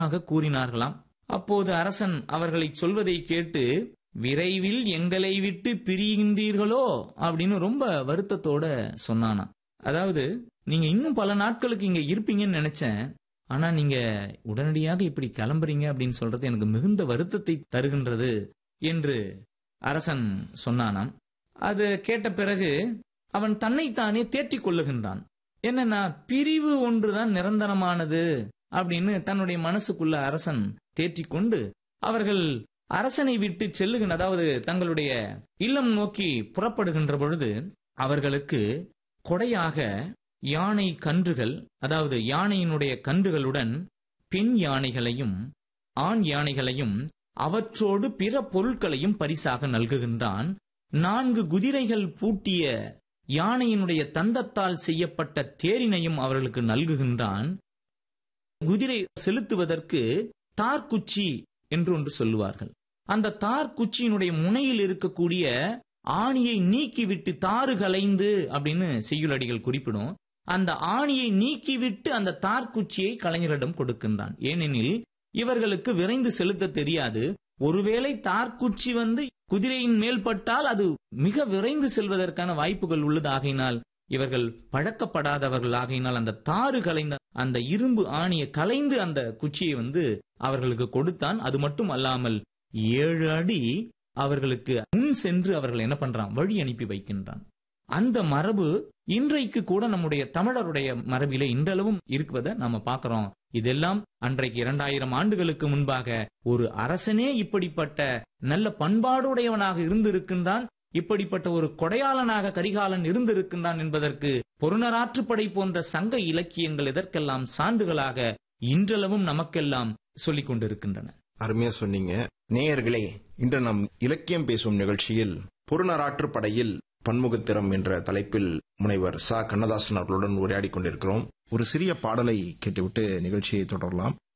ஆக கூறினார்களாம் அப்போது அரசன் அவர்களை சொல்வதை கேட்டு விரைவில் எங்களை விட்டு பிரிகின்றீர்களோ அப்படின்னு ரொம்ப வருத்தத்தோட சொன்னானா அதாவது நீங்க இன்னும் பல நாட்களுக்கு இங்க இருப்பீங்கன்னு நினைச்சேன் ஆனா நீங்க உடனடியாக இப்படி கிளம்புறீங்க அப்படின்னு சொல்றது எனக்கு மிகுந்த வருத்தத்தை தருகின்றது என்று அரசன் சொன்னானாம் அது கேட்ட பிறகு அவன் தன்னைத்தானே தேற்றிக் கொள்ளுகின்றான் என்னன்னா பிரிவு ஒன்றுதான் நிரந்தரமானது அப்படின்னு தன்னுடைய மனசுக்குள்ள அரசன் தேற்றிக் கொண்டு அவர்கள் அரசனை விட்டு செல்லுகின்ற அதாவது தங்களுடைய இல்லம் நோக்கி புறப்படுகின்ற பொழுது அவர்களுக்கு கொடையாக யானை கன்றுகள் அதாவது யானையினுடைய கன்றுகளுடன் பெண் யானைகளையும் ஆண் யானைகளையும் அவற்றோடு பிற பொருட்களையும் பரிசாக நல்குகின்றான் நான்கு குதிரைகள் பூட்டிய யானையினுடைய தந்தத்தால் செய்யப்பட்ட தேரினையும் அவர்களுக்கு நல்குகின்றான் குதிரை செலுத்துவதற்கு தார்குச்சி என்று ஒன்று சொல்லுவார்கள் அந்த தார் குச்சியினுடைய முனையில் இருக்கக்கூடிய ஆணியை நீக்கிவிட்டு தாறு கலைந்து அப்படின்னு செய்யுளடிகள் குறிப்பிடும் அந்த ஆணியை நீக்கிவிட்டு அந்த தார்குச்சியை கலைஞரிடம் கொடுக்கின்றான் ஏனெனில் இவர்களுக்கு விரைந்து செலுத்த தெரியாது ஒருவேளை தார்குச்சி வந்து குதிரையின் மேல் பட்டால் அது மிக விரைந்து செல்வதற்கான வாய்ப்புகள் உள்ளதாகினால் இவர்கள் பழக்கப்படாதவர்கள் ஆகையினால் அந்த தாறு கலைந்த அந்த இரும்பு ஆணியை கலைந்து அந்த குச்சியை வந்து அவர்களுக்கு கொடுத்தான் அது மட்டும் அல்லாமல் ஏழு அடி அவர்களுக்கு முன் சென்று அவர்கள் என்ன பண்றான் வழி அனுப்பி வைக்கின்றான் அந்த மரபு இன்றைக்கு கூட நம்முடைய தமிழருடைய மரபிலே இன்றளவும் இருக்குவதை நாம பார்க்கிறோம் இதெல்லாம் அன்றைக்கு இரண்டாயிரம் ஆண்டுகளுக்கு முன்பாக ஒரு அரசனே இப்படிப்பட்ட நல்ல பண்பாடுடையவனாக இருந்திருக்கின்றான் இப்படிப்பட்ட ஒரு கொடையாளனாக கரிகாலன் இருந்திருக்கின்றான் என்பதற்கு பொருணராற்றுப்படை போன்ற சங்க இலக்கியங்கள் இதற்கெல்லாம் சான்றுகளாக இன்றளவும் நமக்கெல்லாம் சொல்லிக் கொண்டிருக்கின்றன அருமையா சொன்னீங்க நேயர்களே இன்று நம் இலக்கியம் பேசும் நிகழ்ச்சியில் பொருநராற்றுப் படையில் பன்முகத்திறம் என்ற தலைப்பில் முனைவர் ச கண்ணதாசன் அவர்களுடன் உரையாடிக் கொண்டிருக்கிறோம் ஒரு சிறிய பாடலை கேட்டுவிட்டு நிகழ்ச்சியை தொடரலாம்